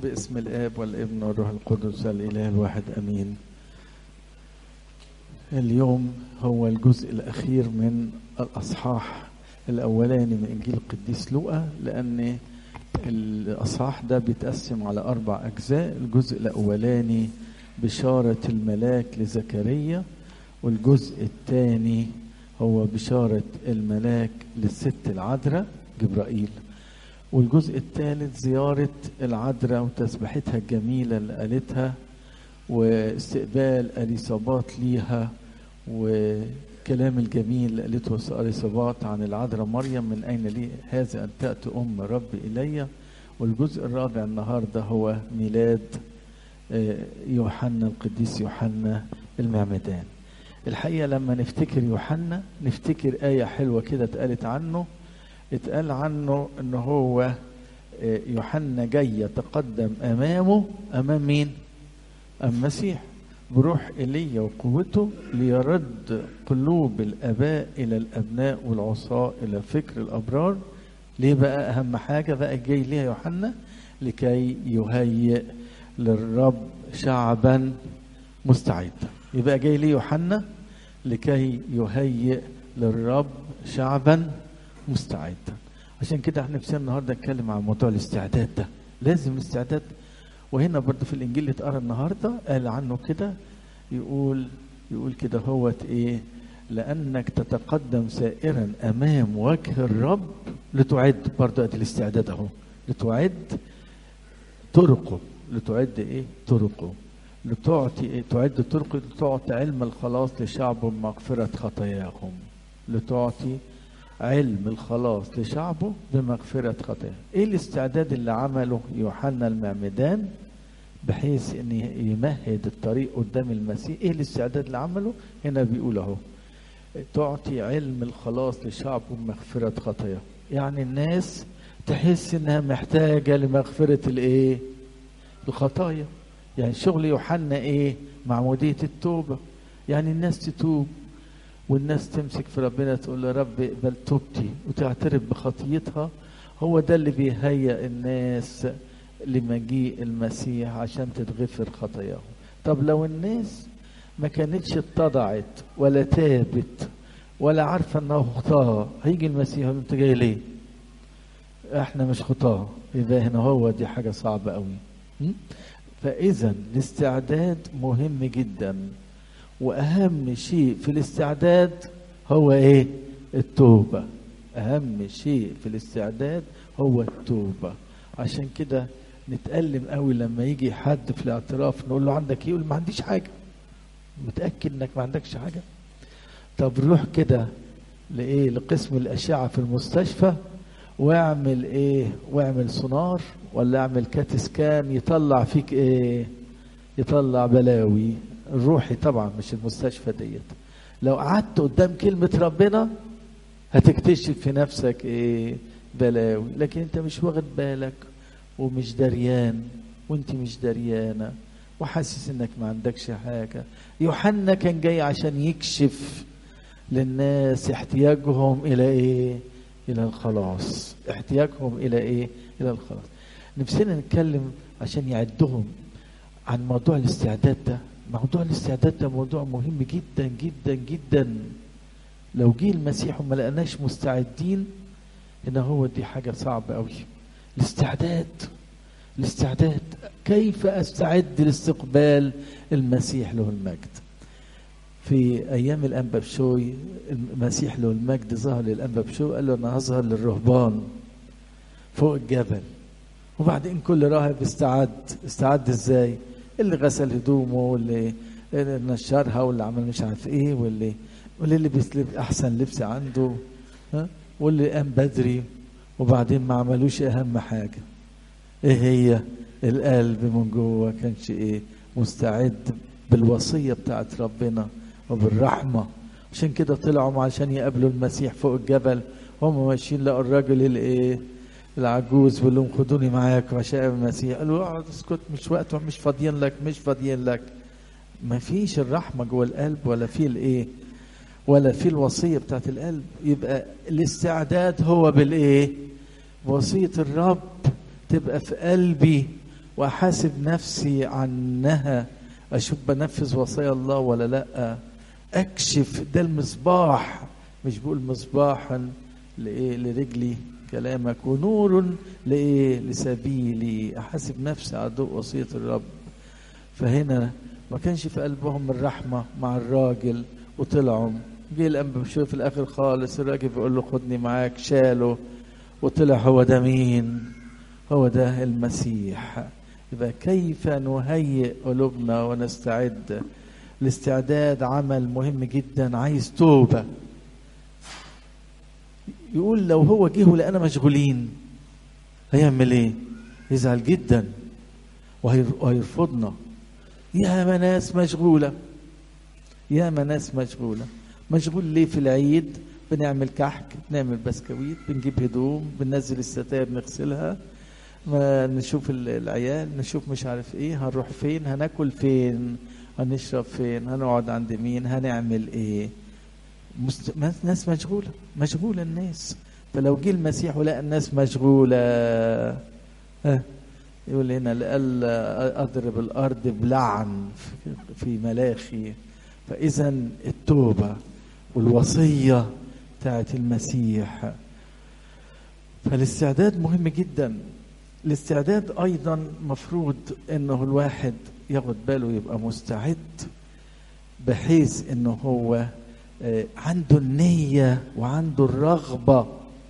باسم الاب والابن والروح القدس الاله الواحد امين اليوم هو الجزء الاخير من الاصحاح الاولاني من انجيل القديس لوقا لان الاصحاح ده بيتقسم على اربع اجزاء الجزء الاولاني بشاره الملاك لزكريا والجزء الثاني هو بشاره الملاك للست العذراء جبرائيل والجزء الثالث زيارة العذراء وتسبيحتها الجميلة اللي قالتها واستقبال أليصابات ليها وكلام الجميل اللي قالته أليصابات عن العذراء مريم من أين لي هذا أن تأتي أم رب إلي والجزء الرابع النهاردة هو ميلاد يوحنا القديس يوحنا المعمدان الحقيقة لما نفتكر يوحنا نفتكر آية حلوة كده اتقالت عنه اتقال عنه ان هو يوحنا جاي يتقدم امامه امام مين المسيح بروح ايليا وقوته ليرد قلوب الاباء الى الابناء والعصاة الى فكر الابرار ليه بقى اهم حاجة بقى جاي ليها يوحنا لكي يهيئ للرب شعبا مستعدا يبقى جاي ليه يوحنا لكي يهيئ للرب شعبا مستعدا عشان كده احنا نفسنا النهارده نتكلم عن موضوع الاستعداد ده لازم الاستعداد وهنا برضه في الانجيل اللي اتقرا النهارده قال عنه كده يقول يقول كده هوت ايه لانك تتقدم سائرا امام وجه الرب لتعد برضه ادي الاستعداد اهو لتعد طرقه لتعد ايه طرقه لتعطي إيه؟ تعد طرقه لتعطي علم الخلاص لشعب مغفرة خطاياهم لتعطي علم الخلاص لشعبه بمغفرة خطاياه ايه الاستعداد اللي عمله يوحنا المعمدان بحيث ان يمهد الطريق قدام المسيح ايه الاستعداد اللي عمله هنا بيقول اهو تعطي علم الخلاص لشعبه بمغفرة خطاياه يعني الناس تحس انها محتاجة لمغفرة الايه الخطايا يعني شغل يوحنا ايه معمودية التوبة يعني الناس تتوب والناس تمسك في ربنا تقول له رب اقبل توبتي وتعترف بخطيتها هو ده اللي بيهيئ الناس لمجيء المسيح عشان تتغفر خطاياهم طب لو الناس ما كانتش اتضعت ولا تابت ولا عارفه انها خطاه هيجي المسيح يقول انت جاي ليه؟ احنا مش خطاه يبقى هنا هو دي حاجه صعبه قوي فاذا الاستعداد مهم جدا واهم شيء في الاستعداد هو ايه التوبه اهم شيء في الاستعداد هو التوبه عشان كده نتألم قوي لما يجي حد في الاعتراف نقول له عندك ايه يقول ما عنديش حاجه متاكد انك ما عندكش حاجه طب روح كده لايه لقسم الاشعه في المستشفى واعمل ايه واعمل سونار ولا اعمل كات سكان يطلع فيك ايه يطلع بلاوي الروحي طبعا مش المستشفى ديت لو قعدت قدام كلمة ربنا هتكتشف في نفسك ايه بلاوي لكن انت مش واخد بالك ومش دريان وانت مش دريانة وحاسس انك ما عندكش حاجة يوحنا كان جاي عشان يكشف للناس احتياجهم الى ايه الى الخلاص احتياجهم الى ايه الى الخلاص نفسنا نتكلم عشان يعدهم عن موضوع الاستعداد ده موضوع الاستعداد ده موضوع مهم جدا جدا جدا لو جه المسيح وما لقناش مستعدين هنا هو دي حاجة صعبة قوي الاستعداد الاستعداد كيف استعد لاستقبال المسيح له المجد في ايام الانبا بشوي المسيح له المجد ظهر للانبا بشوي قال له انا هظهر للرهبان فوق الجبل وبعدين كل راهب استعد استعد ازاي اللي غسل هدومه واللي نشرها واللي عمل مش عارف ايه واللي واللي لبس احسن لبس عنده ها واللي قام بدري وبعدين ما عملوش اهم حاجه ايه هي القلب من جوه كانش ايه مستعد بالوصيه بتاعت ربنا وبالرحمه عشان كده طلعوا عشان يقابلوا المسيح فوق الجبل هم ماشيين لقوا الراجل الايه العجوز بيقول لهم خدوني معاكم عشان المسيح قالوا اقعد اسكت مش وقت مش فاضيين لك مش فاضيين لك ما فيش الرحمه جوه القلب ولا في الايه ولا في الوصيه بتاعت القلب يبقى الاستعداد هو بالايه وصيه الرب تبقى في قلبي واحاسب نفسي عنها اشوف بنفذ وصايا الله ولا لا اكشف ده المصباح مش بقول مصباحا لايه لرجلي كلامك ونور لايه لسبيلي احاسب نفسي على ضوء وصيه الرب فهنا ما كانش في قلبهم الرحمه مع الراجل وطلعوا جه الانبا بشوف في الاخر خالص الراجل بيقول له خدني معاك شاله وطلع هو ده مين هو ده المسيح يبقى كيف نهيئ قلوبنا ونستعد الاستعداد عمل مهم جدا عايز توبه يقول لو هو جه ولقانا مشغولين هيعمل ايه يزعل جدا وهيرفضنا يا ناس مشغوله يا ناس مشغوله مشغول ليه في العيد بنعمل كحك بنعمل بسكويت بنجيب هدوم بننزل الستاير نغسلها ما نشوف العيال نشوف مش عارف ايه هنروح فين هناكل فين هنشرب فين هنقعد عند مين هنعمل ايه مست... ناس مشغولة مشغولة الناس فلو جه المسيح ولقى الناس مشغولة ها يقول هنا لألا أضرب الأرض بلعن في ملاخي فإذا التوبة والوصية بتاعت المسيح فالاستعداد مهم جدا الاستعداد أيضا مفروض أنه الواحد ياخد باله يبقى مستعد بحيث أنه هو عنده النية وعنده الرغبة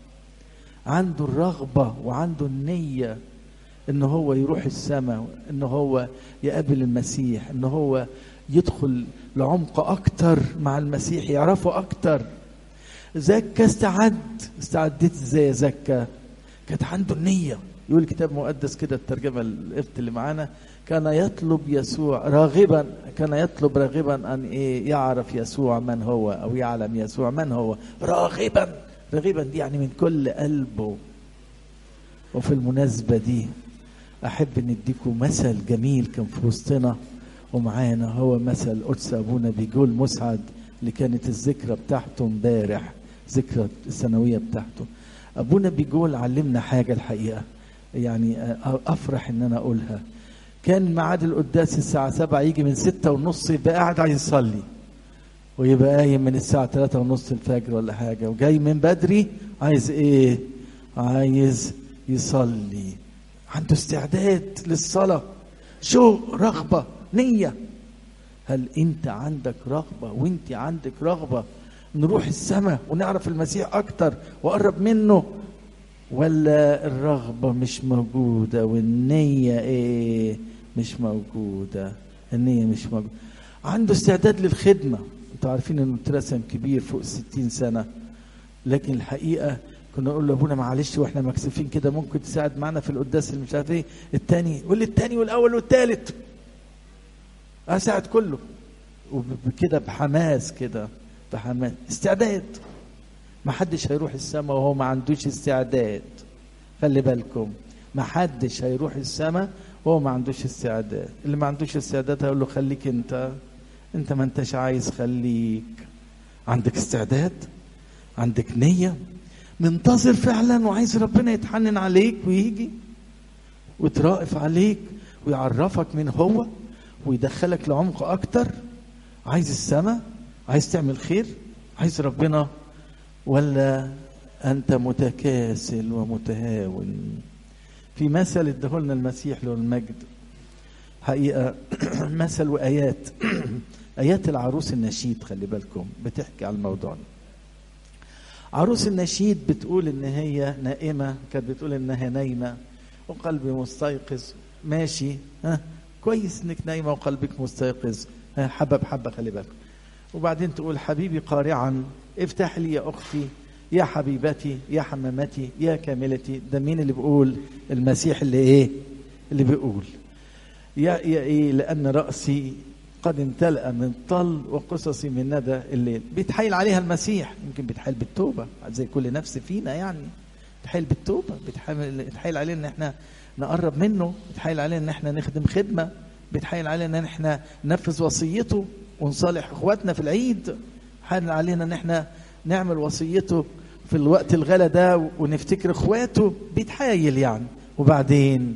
عنده الرغبة وعنده النية ان هو يروح السماء ان هو يقابل المسيح ان هو يدخل لعمق اكتر مع المسيح يعرفه اكتر زكا استعد استعدت ازاي يا زكا كانت عنده النية يقول الكتاب المقدس كده الترجمة القفت اللي معانا كان يطلب يسوع راغبا كان يطلب راغبا ان ايه يعرف يسوع من هو او يعلم يسوع من هو راغبا راغبا دي يعني من كل قلبه وفي المناسبة دي أحب نديكم مثل جميل كان في وسطنا ومعانا هو مثل قدس أبونا بيقول مسعد اللي كانت الذكرى بتاعته امبارح ذكرى السنوية بتاعته أبونا بيقول علمنا حاجة الحقيقة يعني أفرح إن أنا أقولها كان ميعاد القداس الساعة سبعة يجي من ستة ونص يبقى قاعد عايز يصلي ويبقى قايم من الساعة ثلاثة ونص الفجر ولا حاجة وجاي من بدري عايز ايه عايز يصلي عنده استعداد للصلاة شو رغبة نية هل انت عندك رغبة وانت عندك رغبة نروح السماء ونعرف المسيح اكتر وقرب منه ولا الرغبة مش موجودة والنية ايه مش موجودة النية مش موجودة عنده استعداد للخدمة انتوا عارفين انه اترسم كبير فوق الستين سنة لكن الحقيقة كنا نقول له ابونا معلش واحنا مكسوفين كده ممكن تساعد معانا في القداس اللي مش عارف ايه التاني يقول لي التاني والاول والتالت اساعد كله وكده بحماس كده بحماس استعداد ما حدش هيروح السماء وهو ما عندوش استعداد خلي بالكم ما حدش هيروح السماء وهو ما عندوش استعداد اللي ما عندوش استعداد هيقول له خليك انت انت ما انتش عايز خليك عندك استعداد عندك نية منتظر فعلا وعايز ربنا يتحنن عليك ويجي ويترائف عليك ويعرفك من هو ويدخلك لعمق اكتر عايز السماء عايز تعمل خير عايز ربنا ولا انت متكاسل ومتهاون في مثل ادهولنا المسيح له المجد حقيقه مثل وايات ايات العروس النشيد خلي بالكم بتحكي على الموضوع ده عروس النشيد بتقول ان هي نائمه كانت بتقول انها نايمه وقلبي مستيقظ ماشي ها كويس انك نايمه وقلبك مستيقظ ها حبه بحبه خلي بالك وبعدين تقول حبيبي قارعا افتح لي يا اختي يا حبيبتي يا حمامتي يا كاملتي ده مين اللي بيقول المسيح اللي ايه اللي بيقول يا يا ايه لان راسي قد امتلأ من طل وقصصي من ندى الليل بيتحايل عليها المسيح يمكن بيتحايل بالتوبة زي كل نفس فينا يعني بيتحايل بالتوبة بيتحايل علينا ان احنا نقرب منه بيتحايل علينا ان احنا نخدم خدمة بيتحايل علينا ان احنا ننفذ وصيته ونصالح اخواتنا في العيد حال علينا ان احنا نعمل وصيته في الوقت الغلا ده ونفتكر اخواته بيتحايل يعني وبعدين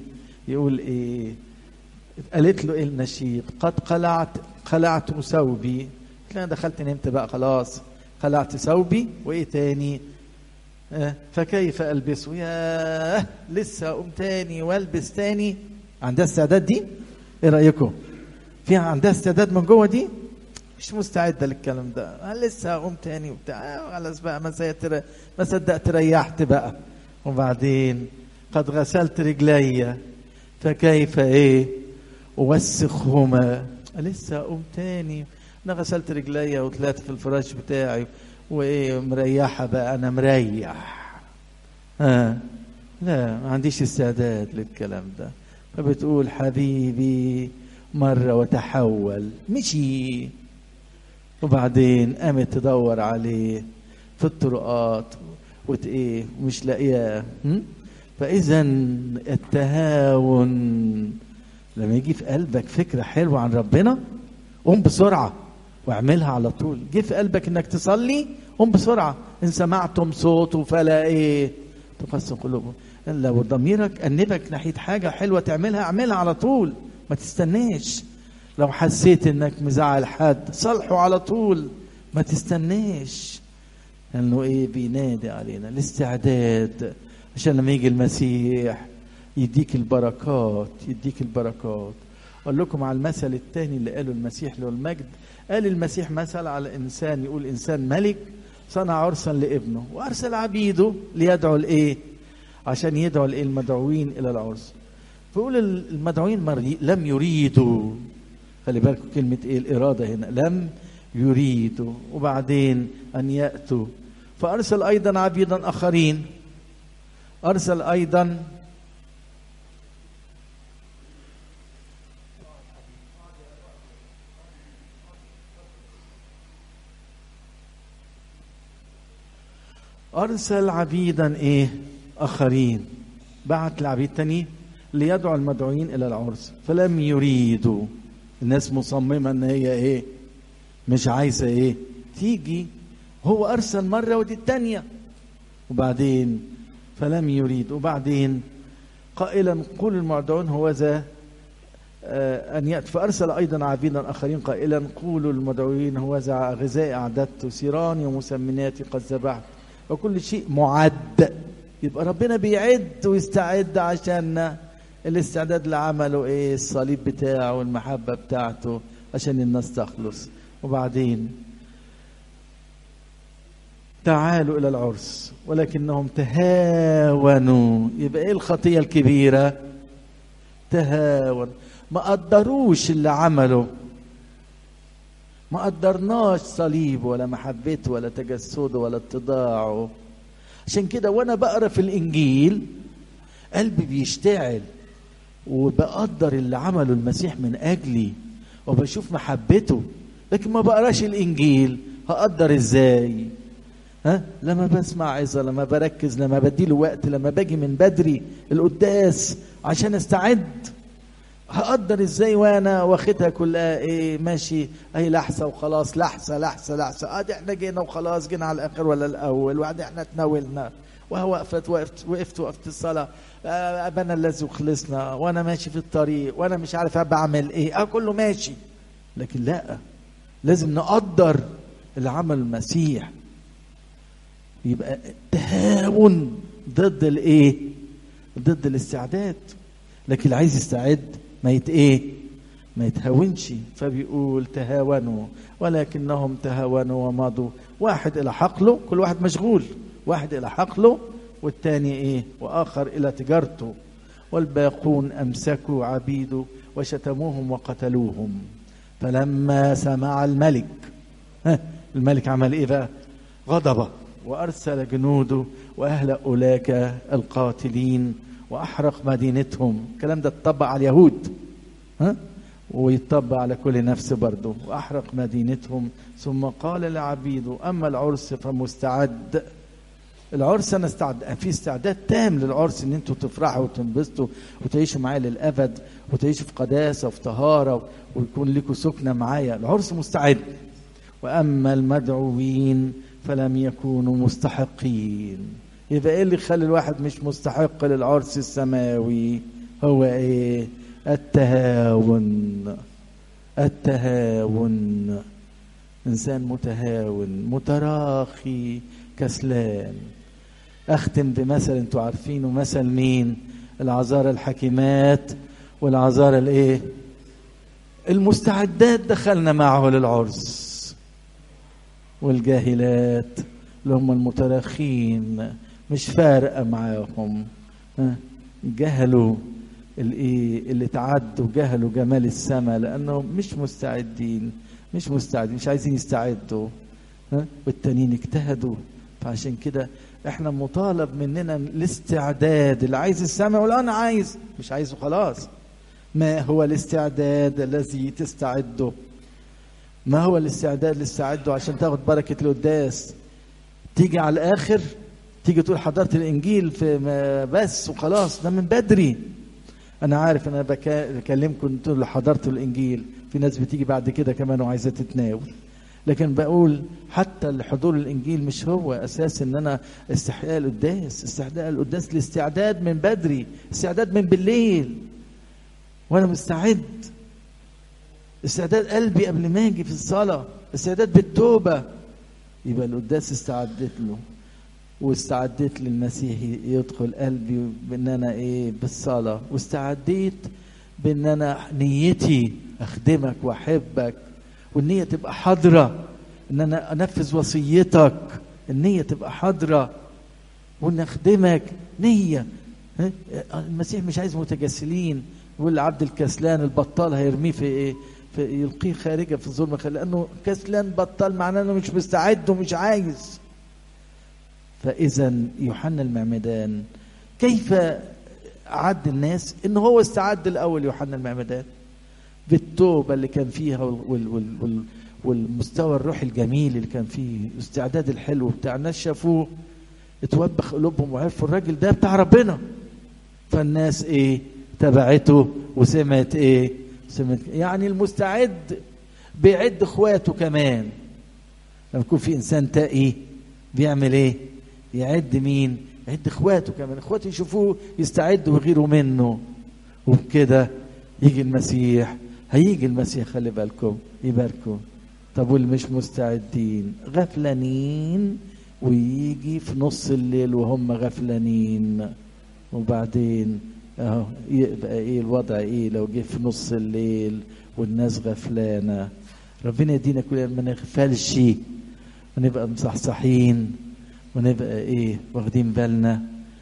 يقول ايه قالت له ايه النشيد قد قلعت قلعت ثوبي انا دخلت نمت بقى خلاص قلعت ثوبي وايه تاني آه فكيف البسه ياه لسه اقوم تاني والبس تاني عندها استعداد دي ايه رايكم فيها عندها استعداد من جوه دي مش مستعده للكلام ده لسه هقوم تاني وبتاع خلاص بقى ما تر... ما صدقت ريحت بقى وبعدين قد غسلت رجلي فكيف ايه اوسخهما لسه اقوم تاني انا غسلت رجلي وطلعت في الفراش بتاعي وايه مريحه بقى انا مريح آه. لا ما عنديش استعداد للكلام ده فبتقول حبيبي مرة وتحول مشي وبعدين قامت تدور عليه في الطرقات وت ايه مش لاقياه فاذا التهاون لما يجي في قلبك فكره حلوه عن ربنا قوم بسرعه واعملها على طول جه في قلبك انك تصلي قوم بسرعه ان سمعتم صوته فلا ايه تقسم قلوبهم لو ضميرك انبك ناحيه حاجه حلوه تعملها اعملها على طول ما تستناش لو حسيت انك مزعل حد صالحه على طول ما تستناش لانه ايه بينادي علينا الاستعداد عشان لما يجي المسيح يديك البركات يديك البركات اقول لكم على المثل الثاني اللي قاله المسيح له المجد قال المسيح مثل على انسان يقول انسان ملك صنع عرسا لابنه وارسل عبيده ليدعو الايه عشان يدعو الايه المدعوين الى العرس فيقول المدعوين مري لم يريدوا خلي بالكم كلمة ايه الإرادة هنا لم يريدوا وبعدين أن يأتوا فأرسل أيضا عبيدا آخرين أرسل أيضا أرسل عبيدا إيه آخرين بعت العبيد تاني ليدعو المدعوين إلى العرس فلم يريدوا الناس مصممة إن هي إيه مش عايزة إيه تيجي هو أرسل مرة ودي التانية وبعدين فلم يريد وبعدين قائلا قول المدعون هو ذا أن يأتي فأرسل أيضا عبيدا آخرين قائلا قولوا المدعوين هو ذا غذاء أعددت سيراني ومسمناتي قد ذبحت وكل شيء معد يبقى ربنا بيعد ويستعد عشان الاستعداد اللي عمله ايه الصليب بتاعه والمحبه بتاعته عشان الناس تخلص وبعدين تعالوا الى العرس ولكنهم تهاونوا يبقى ايه الخطيه الكبيره تهاون ما قدروش اللي عمله ما قدرناش صليبه ولا محبته ولا تجسده ولا اتضاعه عشان كده وانا بقرا في الانجيل قلبي بيشتعل وبقدر اللي عمله المسيح من اجلي وبشوف محبته لكن ما بقراش الانجيل هقدر ازاي ها لما بسمع عظه لما بركز لما بديله وقت لما باجي من بدري القداس عشان استعد هقدر ازاي وانا واخدها كلها ايه ماشي اي لحظه وخلاص لحظه لحظه لحظه ادي احنا جينا وخلاص جينا على الاخر ولا الاول وبعدين احنا تناولنا وقفت وقفت وقفت وقفت الصلاه ابانا الذي خلصنا وانا ماشي في الطريق وانا مش عارف بعمل ايه اه كله ماشي لكن لا لازم نقدر اللي عمل المسيح يبقى تهاون ضد الايه ضد الاستعداد لكن اللي عايز يستعد ما يت ايه ما يتهاونش فبيقول تهاونوا ولكنهم تهاونوا ومضوا واحد الى حقله كل واحد مشغول واحد الى حقله والتاني ايه واخر الى تجارته والباقون امسكوا عبيده وشتموهم وقتلوهم فلما سمع الملك الملك عمل ايه بقى غضب وارسل جنوده واهلك اولئك القاتلين واحرق مدينتهم الكلام ده اتطبق على اليهود ها ويطبق على كل نفس برضه واحرق مدينتهم ثم قال لعبيده اما العرس فمستعد العرس انا استعد في استعداد تام للعرس ان انتوا تفرحوا وتنبسطوا وتعيشوا معايا للابد وتعيشوا في قداسه وفي طهاره ويكون لكم سكنه معايا العرس مستعد واما المدعوين فلم يكونوا مستحقين يبقى ايه اللي يخلي الواحد مش مستحق للعرس السماوي هو ايه التهاون التهاون انسان متهاون متراخي كسلان اختم بمثل انتوا عارفينه مثل مين العذارى الحكيمات والعذارى الايه المستعدات دخلنا معه للعرس والجاهلات اللي هم المتراخين مش فارقه معاهم جهلوا الايه اللي تعدوا جهلوا جمال السماء لانهم مش مستعدين مش مستعدين مش عايزين يستعدوا ها والتانيين اجتهدوا فعشان كده احنا مطالب مننا الاستعداد اللي عايز السماء يقول انا عايز مش عايزه خلاص ما هو الاستعداد الذي تستعده ما هو الاستعداد اللي تستعده عشان تاخد بركه القداس تيجي على الاخر تيجي تقول حضرت الانجيل في بس وخلاص ده من بدري انا عارف انا بكلمكم تقول حضرت الانجيل في ناس بتيجي بعد كده كمان وعايزه تتناول لكن بقول حتى الحضور الانجيل مش هو اساس ان انا استحقاق القداس استحقاق القداس الاستعداد من بدري استعداد من بالليل وانا مستعد استعداد قلبي قبل ما اجي في الصلاه استعداد بالتوبه يبقى القداس استعدت له واستعديت للمسيح يدخل قلبي بان انا ايه بالصلاه واستعديت بان انا نيتي اخدمك واحبك والنيه تبقى حاضره ان انا انفذ وصيتك النيه تبقى حاضره وان اخدمك نيه المسيح مش عايز متجسلين يقول العبد الكسلان البطال هيرميه في ايه في يلقيه خارجه في الظلمه لانه كسلان بطال معناه انه مش مستعد ومش عايز فاذا يوحنا المعمدان كيف عد الناس ان هو استعد الاول يوحنا المعمدان بالتوبه اللي كان فيها وال وال وال والمستوى الروحي الجميل اللي كان فيه الاستعداد الحلو بتاع الناس شافوه اتوبخ قلوبهم وعرفوا الراجل ده بتاع ربنا فالناس ايه تبعته وسمعت ايه سمعت يعني المستعد بيعد اخواته كمان لما يكون في انسان تقي بيعمل ايه يعد مين يعد اخواته كمان اخواته يشوفوه يستعدوا ويغيروا منه وبكده يجي المسيح هيجي المسيح خلي بالكم يباركوا طب واللي مش مستعدين غفلانين ويجي في نص الليل وهم غفلانين وبعدين اهو يبقى ايه الوضع ايه لو جه في نص الليل والناس غفلانه ربنا يدينا كلنا ما نغفلش ونبقى مصحصحين ونبقى ايه واخدين بالنا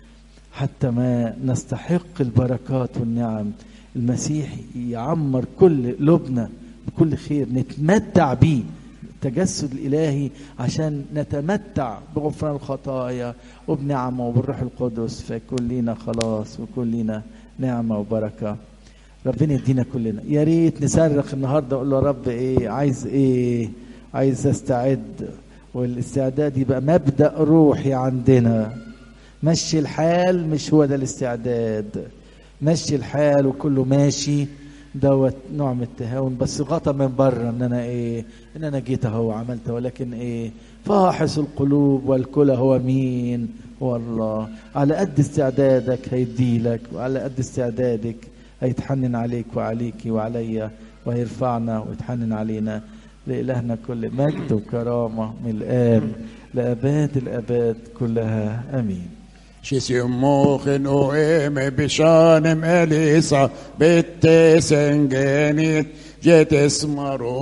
حتى ما نستحق البركات والنعم المسيح يعمر كل قلوبنا بكل خير نتمتع بيه التجسد الالهي عشان نتمتع بغفران الخطايا وبنعمه وبالروح القدس فيكون لينا خلاص ويكون لينا نعمه وبركه ربنا يدينا كلنا يا ريت نصرخ النهارده اقول له يا رب ايه عايز ايه عايز استعد والاستعداد يبقى مبدا روحي عندنا مشي الحال مش هو ده الاستعداد مشي الحال وكله ماشي دوت نوع من التهاون بس غطى من بره ان انا ايه ان انا جيت اهو وعملت ولكن ايه فاحص القلوب والكلى هو مين هو الله على قد استعدادك هيديلك وعلى قد استعدادك هيتحنن عليك وعليك وعليا وهيرفعنا ويتحنن علينا لإلهنا كل مجد وكرامة من الآن لأباد الأباد كلها آمين Kisimuchen och eme bishanem elisa bitte sengenit jetes maro